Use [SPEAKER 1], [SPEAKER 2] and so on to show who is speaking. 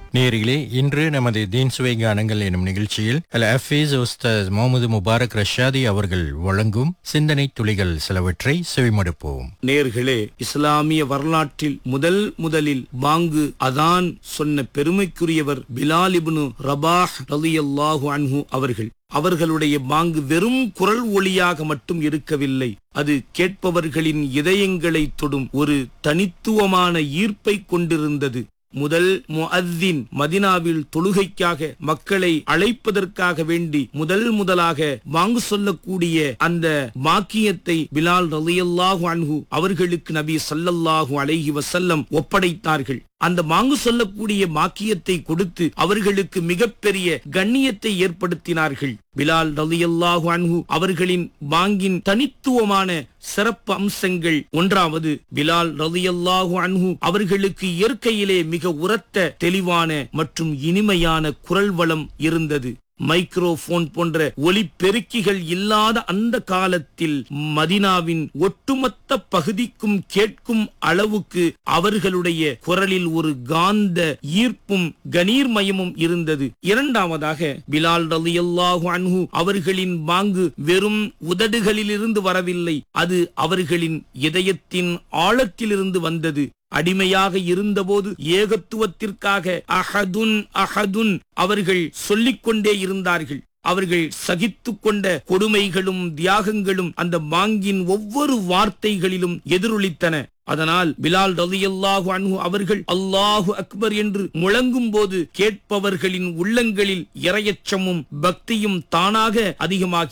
[SPEAKER 1] நேரிலே இன்று நமது தீன் சுவை கானங்கள் எனும் நிகழ்ச்சியில் அல் ஹஃபீஸ் உஸ்தாத் முகமது முபாரக் ரஷாதி அவர்கள் வழங்கும் சிந்தனை துளிகள் சிலவற்றை செவிமடுப்போம்
[SPEAKER 2] நேர்களே இஸ்லாமிய வரலாற்றில் முதல் முதலில் பாங்கு அதான் சொன்ன பெருமைக்குரியவர் பிலால் இப்னு ரபாஹ் ரலியல்லாஹு அன்ஹு அவர்கள் அவர்களுடைய பாங்கு வெறும் குரல் ஒளியாக மட்டும் இருக்கவில்லை அது கேட்பவர்களின் இதயங்களை தொடும் ஒரு தனித்துவமான ஈர்ப்பை கொண்டிருந்தது முதல் முஅத்தின் மதினாவில் தொழுகைக்காக மக்களை அழைப்பதற்காக வேண்டி முதல் முதலாக வாங்கு சொல்லக்கூடிய அந்த பாக்கியத்தை பிலால் ரலியல்லாஹு அன்ஹு அவர்களுக்கு நபி ஸல்லல்லாஹு அலைஹி வஸல்லம் ஒப்படைத்தார்கள் அந்த மாங்கு சொல்லக்கூடிய பாக்கியத்தை கொடுத்து அவர்களுக்கு மிகப்பெரிய கண்ணியத்தை ஏற்படுத்தினார்கள் பிலால் ரலியல்லாஹு அன்ஹு அவர்களின் பாங்கின் தனித்துவமான சிறப்பு அம்சங்கள் ஒன்றாவது பிலால் ரலியல்லாஹு அன்ஹு அவர்களுக்கு இயற்கையிலே மிக உரத்த தெளிவான மற்றும் இனிமையான குரல் வளம் இருந்தது மைக்ரோபோன் போன்ற ஒலிபெருக்கிகள் இல்லாத அந்த காலத்தில் மதினாவின் ஒட்டுமொத்த பகுதிக்கும் கேட்கும் அளவுக்கு அவர்களுடைய குரலில் ஒரு காந்த ஈர்ப்பும் கணீர்மயமும் இருந்தது இரண்டாவதாக பிலால் ரலியல்லாஹு அன்ஹு அவர்களின் பாங்கு வெறும் உதடுகளிலிருந்து வரவில்லை அது அவர்களின் இதயத்தின் ஆழத்திலிருந்து வந்தது அடிமையாக இருந்தபோது ஏகத்துவத்திற்காக அஹதுன் அஹதுன் அவர்கள் சொல்லிக் கொண்டே இருந்தார்கள் அவர்கள் சகித்து கொண்ட கொடுமைகளும் தியாகங்களும் அந்த பாங்கின் ஒவ்வொரு வார்த்தைகளிலும் எதிரொலித்தன அதனால் பிலால் ரலியல்லாஹு அன்ஹு அவர்கள் அல்லாஹு அக்பர் என்று முழங்கும் போது கேட்பவர்களின் உள்ளங்களில் இரையச்சமும் பக்தியும் தானாக அதிகமாகி